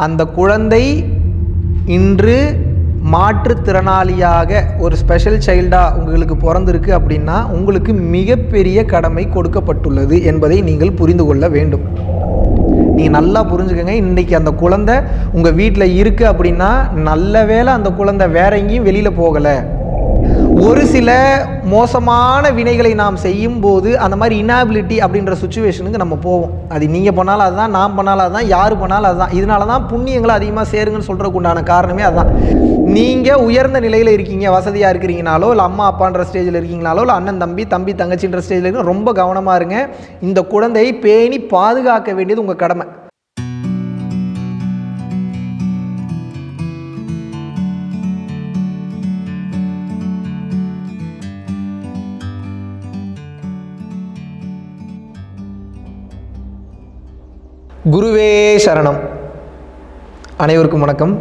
அந்த குழந்தை இன்று மாற்றுத்திறனாளியாக ஒரு ஸ்பெஷல் சைல்டாக உங்களுக்கு பிறந்திருக்கு அப்படின்னா உங்களுக்கு மிகப்பெரிய கடமை கொடுக்கப்பட்டுள்ளது என்பதை நீங்கள் புரிந்து கொள்ள வேண்டும் நீங்கள் நல்லா புரிஞ்சுக்கங்க இன்றைக்கி அந்த குழந்தை உங்கள் வீட்டில் இருக்குது அப்படின்னா நல்ல வேளை அந்த குழந்தை வேற எங்கேயும் வெளியில் போகலை ஒரு சில மோசமான வினைகளை நாம் செய்யும் போது அந்த மாதிரி இனாபிலிட்டி அப்படின்ற சுச்சுவேஷனுக்கு நம்ம போவோம் அது நீங்கள் பண்ணாலும் அதுதான் நான் பண்ணாலும் அதுதான் யார் பண்ணாலும் அதுதான் இதனால தான் புண்ணியங்களை அதிகமாக சேருங்கன்னு சொல்கிறதுக்கு உண்டான காரணமே அதுதான் நீங்கள் உயர்ந்த நிலையில் இருக்கீங்க வசதியாக இருக்கிறீங்கனாலோ இல்லை அம்மா அப்பான்ற ஸ்டேஜில் இருக்கீங்கனாலோ இல்லை அண்ணன் தம்பி தம்பி தங்கச்சின்ற ஸ்டேஜில் இருக்க ரொம்ப கவனமாக இருங்க இந்த குழந்தையை பேணி பாதுகாக்க வேண்டியது உங்கள் கடமை குருவே சரணம் அனைவருக்கும் வணக்கம்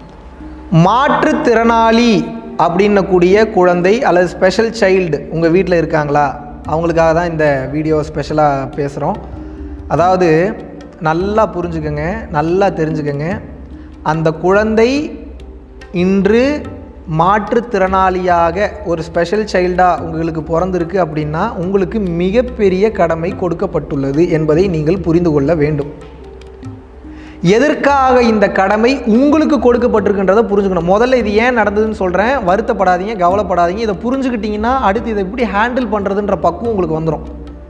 மாற்றுத்திறனாளி அப்படின்னக்கூடிய குழந்தை அல்லது ஸ்பெஷல் சைல்டு உங்கள் வீட்டில் இருக்காங்களா அவங்களுக்காக தான் இந்த வீடியோ ஸ்பெஷலாக பேசுகிறோம் அதாவது நல்லா புரிஞ்சுக்கங்க நல்லா தெரிஞ்சுக்கங்க அந்த குழந்தை இன்று மாற்றுத்திறனாளியாக ஒரு ஸ்பெஷல் சைல்டாக உங்களுக்கு பிறந்திருக்கு அப்படின்னா உங்களுக்கு மிகப்பெரிய கடமை கொடுக்கப்பட்டுள்ளது என்பதை நீங்கள் புரிந்து கொள்ள வேண்டும் எதற்காக இந்த கடமை உங்களுக்கு கொடுக்கப்பட்டிருக்குன்றதை புரிஞ்சுக்கணும் முதல்ல இது ஏன் நடந்ததுன்னு சொல்கிறேன் வருத்தப்படாதீங்க கவலைப்படாதீங்க இதை புரிஞ்சுக்கிட்டீங்கன்னா அடுத்து இதை எப்படி ஹேண்டில் பண்ணுறதுன்ற பக்குவம் உங்களுக்கு வந்துடும்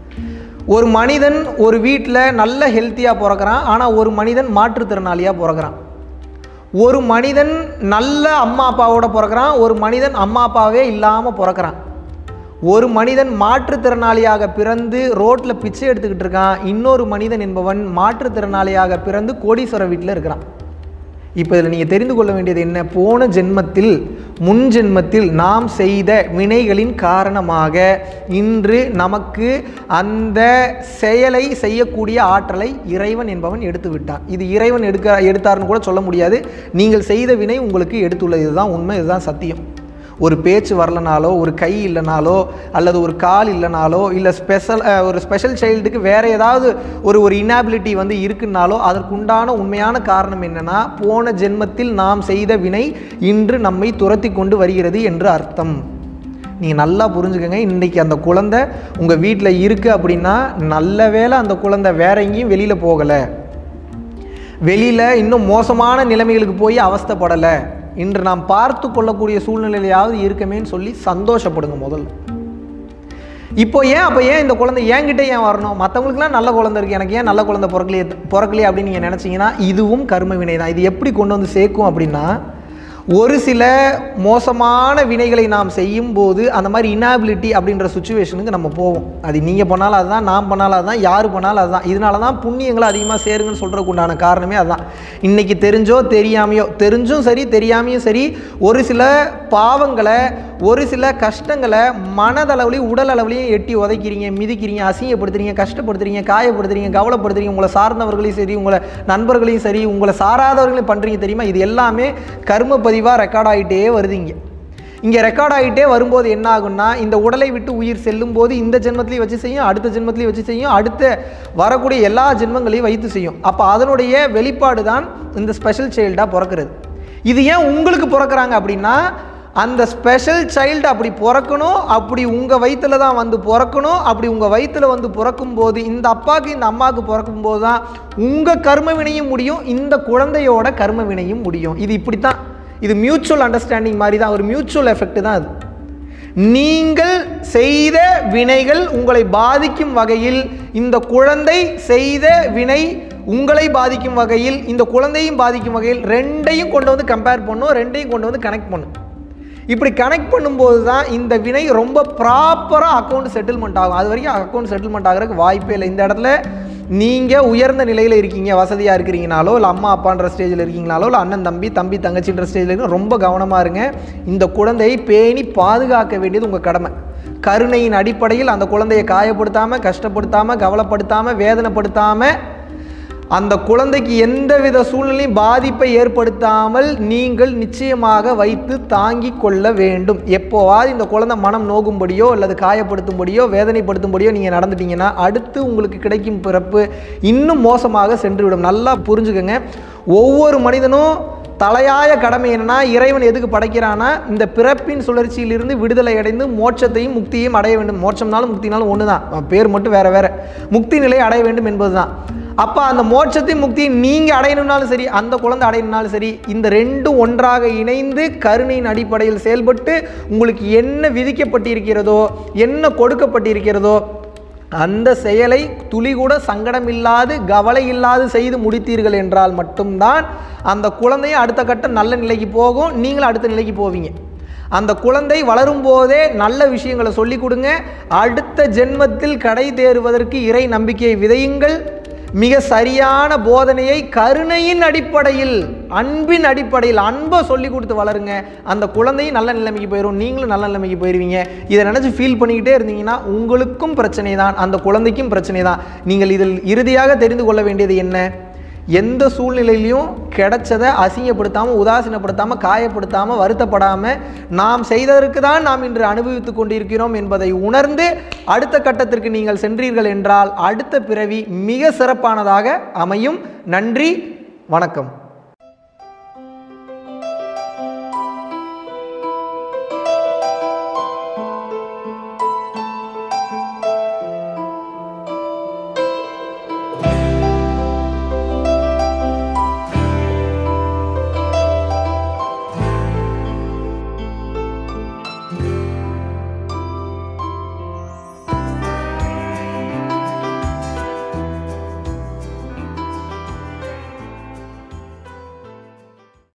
ஒரு மனிதன் ஒரு வீட்டில் நல்ல ஹெல்த்தியாக பிறக்கிறான் ஆனால் ஒரு மனிதன் மாற்றுத்திறனாளியாக பிறக்கிறான் ஒரு மனிதன் நல்ல அம்மா அப்பாவோட பிறக்கிறான் ஒரு மனிதன் அம்மா அப்பாவே இல்லாமல் பிறக்கிறான் ஒரு மனிதன் மாற்றுத்திறனாளியாக பிறந்து ரோட்டில் பிச்சை எடுத்துக்கிட்டு இருக்கான் இன்னொரு மனிதன் என்பவன் மாற்றுத்திறனாளியாக பிறந்து கோடீஸ்வர வீட்டில் இருக்கிறான் இப்போ இதில் நீங்கள் தெரிந்து கொள்ள வேண்டியது என்ன போன ஜென்மத்தில் முன் ஜென்மத்தில் நாம் செய்த வினைகளின் காரணமாக இன்று நமக்கு அந்த செயலை செய்யக்கூடிய ஆற்றலை இறைவன் என்பவன் எடுத்து விட்டான் இது இறைவன் எடுக்க எடுத்தார்னு கூட சொல்ல முடியாது நீங்கள் செய்த வினை உங்களுக்கு எடுத்துள்ளது இதுதான் உண்மை இதுதான் சத்தியம் ஒரு பேச்சு வரலனாலோ ஒரு கை இல்லைனாலோ அல்லது ஒரு கால் இல்லைனாலோ இல்லை ஸ்பெஷல் ஒரு ஸ்பெஷல் சைல்டுக்கு வேறு ஏதாவது ஒரு ஒரு இனாபிலிட்டி வந்து இருக்குன்னாலோ அதற்குண்டான உண்மையான காரணம் என்னென்னா போன ஜென்மத்தில் நாம் செய்த வினை இன்று நம்மை துரத்தி கொண்டு வருகிறது என்று அர்த்தம் நீங்கள் நல்லா புரிஞ்சுக்கங்க இன்றைக்கி அந்த குழந்தை உங்கள் வீட்டில் இருக்குது அப்படின்னா நல்ல வேளை அந்த குழந்தை வேற எங்கேயும் வெளியில் போகலை வெளியில் இன்னும் மோசமான நிலைமைகளுக்கு போய் அவஸ்தைப்படலை இன்று நாம் பார்த்து கொள்ளக்கூடிய சூழ்நிலையிலாவது இருக்கமேன்னு சொல்லி சந்தோஷப்படுங்க முதல்ல இப்போ ஏன் அப்போ ஏன் இந்த குழந்தை என்கிட்ட ஏன் வரணும் மற்றவங்களுக்குலாம் நல்ல குழந்தை இருக்குது எனக்கு ஏன் நல்ல குழந்தை பிறக்கலையே பிறக்கலையே அப்படின்னு நீங்கள் நினச்சிங்கன்னா இதுவும் கர்ம வினை தான் இது எப்படி கொண்டு வந்து சேர்க்கும் அப்படின்னா ஒரு சில மோசமான வினைகளை நாம் செய்யும் போது அந்த மாதிரி இனாபிலிட்டி அப்படின்ற சுச்சுவேஷனுக்கு நம்ம போவோம் அது நீங்கள் பண்ணாலும் அதுதான் நான் பண்ணாலும் அதுதான் யார் பண்ணாலும் அதுதான் இதனால தான் புண்ணியங்களை அதிகமாக சேருங்கன்னு சொல்கிறதுக்கு உண்டான காரணமே அதுதான் இன்றைக்கி தெரிஞ்சோ தெரியாமையோ தெரிஞ்சும் சரி தெரியாமையும் சரி ஒரு சில பாவங்களை ஒரு சில கஷ்டங்களை மனதளவுலையும் உடல் அளவுலையும் எட்டி உதைக்கிறீங்க மிதிக்கிறீங்க அசிங்கப்படுத்துறீங்க கஷ்டப்படுத்துறீங்க காயப்படுத்துறீங்க கவலைப்படுத்துறீங்க உங்களை சார்ந்தவர்களையும் சரி உங்களை நண்பர்களையும் சரி உங்களை சாராதவர்களையும் பண்ணுறீங்க தெரியுமா இது எல்லாமே கர்ம பதிவாக ரெக்கார்ட் ஆகிட்டே வருது இங்கே இங்கே ரெக்கார்ட் ஆகிட்டே வரும்போது என்ன ஆகும்னா இந்த உடலை விட்டு உயிர் செல்லும் போது இந்த ஜென்மத்திலையும் வச்சு செய்யும் அடுத்த ஜென்மத்திலையும் வச்சு செய்யும் அடுத்த வரக்கூடிய எல்லா ஜென்மங்களையும் வைத்து செய்யும் அப்போ அதனுடைய வெளிப்பாடு தான் இந்த ஸ்பெஷல் சைல்டாக பிறக்கிறது இது ஏன் உங்களுக்கு பிறக்கிறாங்க அப்படின்னா அந்த ஸ்பெஷல் சைல்டு அப்படி பிறக்கணும் அப்படி உங்கள் வயிற்றில் தான் வந்து பிறக்கணும் அப்படி உங்கள் வயிற்றில் வந்து பிறக்கும்போது இந்த அப்பாவுக்கு இந்த அம்மாவுக்கு பிறக்கும்போது தான் உங்கள் கர்ம வினையும் முடியும் இந்த குழந்தையோட கர்ம வினையும் முடியும் இது இப்படி தான் இது மியூச்சுவல் அண்டர்ஸ்டாண்டிங் மாதிரி தான் ஒரு மியூச்சுவல் எஃபெக்ட் தான் அது நீங்கள் செய்த வினைகள் உங்களை பாதிக்கும் வகையில் இந்த குழந்தை செய்த வினை உங்களை பாதிக்கும் வகையில் இந்த குழந்தையும் பாதிக்கும் வகையில் ரெண்டையும் கொண்டு வந்து கம்பேர் பண்ணும் ரெண்டையும் கொண்டு வந்து கனெக்ட் பண்ணும் இப்படி கனெக்ட் பண்ணும்போது தான் இந்த வினை ரொம்ப ப்ராப்பராக அக்கௌண்ட் செட்டில்மெண்ட் ஆகும் அது வரைக்கும் அக்கௌண்ட் செட்டில்மெண்ட் ஆகிறதுக்கு வாய்ப்பே இல்லை இந்த இடத்துல நீங்கள் உயர்ந்த நிலையில் இருக்கீங்க வசதியாக இருக்கிறீங்கனாலோ இல்லை அம்மா அப்பான்ற ஸ்டேஜில் இருக்கீங்கனாலோ இல்லை அண்ணன் தம்பி தம்பி தங்கச்சின்ற ஸ்டேஜில் இருக்க ரொம்ப கவனமாக இருங்க இந்த குழந்தையை பேணி பாதுகாக்க வேண்டியது உங்கள் கடமை கருணையின் அடிப்படையில் அந்த குழந்தையை காயப்படுத்தாமல் கஷ்டப்படுத்தாமல் கவலைப்படுத்தாமல் வேதனைப்படுத்தாமல் அந்த குழந்தைக்கு எந்தவித சூழ்நிலையும் பாதிப்பை ஏற்படுத்தாமல் நீங்கள் நிச்சயமாக வைத்து தாங்கிக் கொள்ள வேண்டும் எப்போவாது இந்த குழந்தை மனம் நோகும்படியோ அல்லது காயப்படுத்தும்படியோ வேதனைப்படுத்தும்படியோ நீங்கள் நடந்துட்டீங்கன்னா அடுத்து உங்களுக்கு கிடைக்கும் பிறப்பு இன்னும் மோசமாக சென்றுவிடும் நல்லா புரிஞ்சுக்கங்க ஒவ்வொரு மனிதனும் தலையாய கடமை என்னன்னா இறைவன் எதுக்கு படைக்கிறானா இந்த பிறப்பின் சுழற்சியிலிருந்து விடுதலை அடைந்து மோட்சத்தையும் முக்தியையும் அடைய வேண்டும் மோட்சம்னாலும் முக்தினாலும் ஒன்று தான் பேர் மட்டும் வேற வேற முக்தி நிலையை அடைய வேண்டும் என்பதுதான் அப்போ அந்த மோட்சத்தையும் முக்தியும் நீங்கள் அடையணும்னாலும் சரி அந்த குழந்தை அடையணும்னாலும் சரி இந்த ரெண்டும் ஒன்றாக இணைந்து கருணையின் அடிப்படையில் செயல்பட்டு உங்களுக்கு என்ன விதிக்கப்பட்டிருக்கிறதோ என்ன கொடுக்கப்பட்டிருக்கிறதோ அந்த செயலை துளி கூட சங்கடம் இல்லாது கவலை இல்லாது செய்து முடித்தீர்கள் என்றால் மட்டும்தான் அந்த குழந்தைய அடுத்த கட்டம் நல்ல நிலைக்கு போகும் நீங்களும் அடுத்த நிலைக்கு போவீங்க அந்த குழந்தை வளரும் போதே நல்ல விஷயங்களை சொல்லிக் கொடுங்க அடுத்த ஜென்மத்தில் கடை தேறுவதற்கு இறை நம்பிக்கையை விதையுங்கள் மிக சரியான போதனையை கருணையின் அடிப்படையில் அன்பின் அடிப்படையில் அன்பை சொல்லி கொடுத்து வளருங்க அந்த குழந்தையும் நல்ல நிலைமைக்கு போயிடும் நீங்களும் நல்ல நிலைமைக்கு போயிடுவீங்க இதை நினச்சி ஃபீல் பண்ணிக்கிட்டே இருந்தீங்கன்னா உங்களுக்கும் பிரச்சனை தான் அந்த குழந்தைக்கும் பிரச்சனை தான் நீங்கள் இதில் இறுதியாக தெரிந்து கொள்ள வேண்டியது என்ன எந்த சூழ்நிலையிலையும் கிடைச்சதை அசிங்கப்படுத்தாமல் உதாசீனப்படுத்தாமல் காயப்படுத்தாமல் வருத்தப்படாமல் நாம் செய்ததற்கு தான் நாம் இன்று அனுபவித்துக் கொண்டிருக்கிறோம் என்பதை உணர்ந்து அடுத்த கட்டத்திற்கு நீங்கள் சென்றீர்கள் என்றால் அடுத்த பிறவி மிக சிறப்பானதாக அமையும் நன்றி வணக்கம்